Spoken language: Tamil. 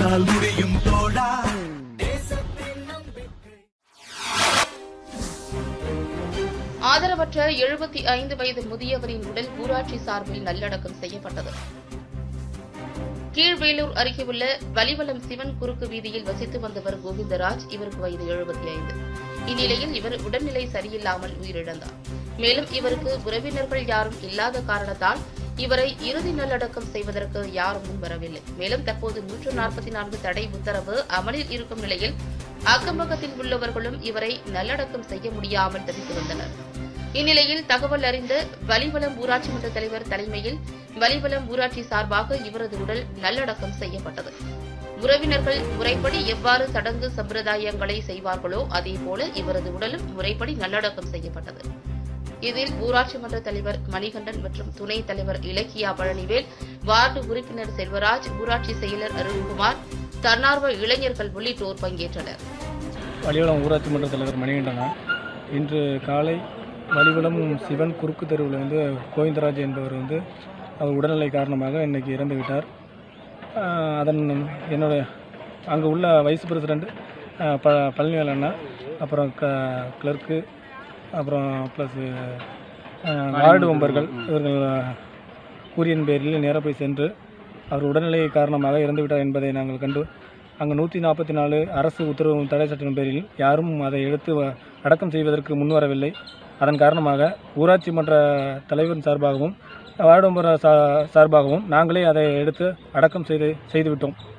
உன்னால் முடியும் தோழா ஆதரவற்ற எழுபத்தி ஐந்து வயது முதியவரின் உடல் ஊராட்சி சார்பில் நல்லடக்கம் செய்யப்பட்டது கீழ்வேலூர் அருகே உள்ள வலிவலம் சிவன் குறுக்கு வீதியில் வசித்து வந்தவர் கோவிந்தராஜ் இவருக்கு வயது எழுபத்தி ஐந்து இந்நிலையில் இவர் உடல்நிலை சரியில்லாமல் உயிரிழந்தார் மேலும் இவருக்கு உறவினர்கள் யாரும் இல்லாத காரணத்தால் இவரை இறுதி நல்லடக்கம் செய்வதற்கு யாரும் முன்வரவில்லை மேலும் தற்போது நூற்று நாற்பத்தி நான்கு தடை உத்தரவு அமலில் இருக்கும் நிலையில் அக்கம்பக்கத்தில் உள்ளவர்களும் இவரை நல்லடக்கம் செய்ய முடியாமல் தவித்து வந்தனர் இந்நிலையில் தகவல் அறிந்த வலிவலம் ஊராட்சி மன்ற தலைவர் தலைமையில் வலிவலம் ஊராட்சி சார்பாக இவரது உடல் நல்லடக்கம் செய்யப்பட்டது உறவினர்கள் முறைப்படி எவ்வாறு சடங்கு சம்பிரதாயங்களை செய்வார்களோ அதேபோல இவரது உடலும் முறைப்படி நல்லடக்கம் செய்யப்பட்டது இதில் ஊராட்சி மன்ற தலைவர் மணிகண்டன் மற்றும் துணைத் தலைவர் இலக்கியா பழனிவேல் வார்டு உறுப்பினர் செல்வராஜ் ஊராட்சி செயலர் அருண்குமார் தன்னார்வ இளைஞர்கள் உள்ளிட்டோர் பங்கேற்றனர் வலிவலம் ஊராட்சி மன்ற தலைவர் மணிகண்டனா இன்று காலை வலிவலம் சிவன் குறுக்கு தெருவில் வந்து கோவிந்தராஜ் என்பவர் வந்து அவர் உடல்நிலை காரணமாக இன்னைக்கு இறந்து விட்டார் ஆஹ் அதன் என்னோட அங்கே உள்ள வைஸ் பிரசிடண்ட் ஆஹ் ப பழனிவேல் அண்ணா அப்புறம் க கிளர்க்கு அப்புறம் ப்ளஸ் வார்டு மெம்பர்கள் இவர்கள் கூறியின் பேரில் நேராக போய் சென்று அவர் உடல்நிலை காரணமாக இறந்துவிட்டார் என்பதை நாங்கள் கண்டு அங்கே நூற்றி நாற்பத்தி நாலு அரசு உத்தரவு தடை சட்டத்தின் பேரில் யாரும் அதை எடுத்து வ- அடக்கம் செய்வதற்கு முன்வரவில்லை அதன் காரணமாக ஊராட்சி மன்ற தலைவரின் சார்பாகவும் வார்டு மெம்பர் சா சார்பாகவும் நாங்களே அதை எடுத்து அடக்கம் செய்து செய்துவிட்டோம்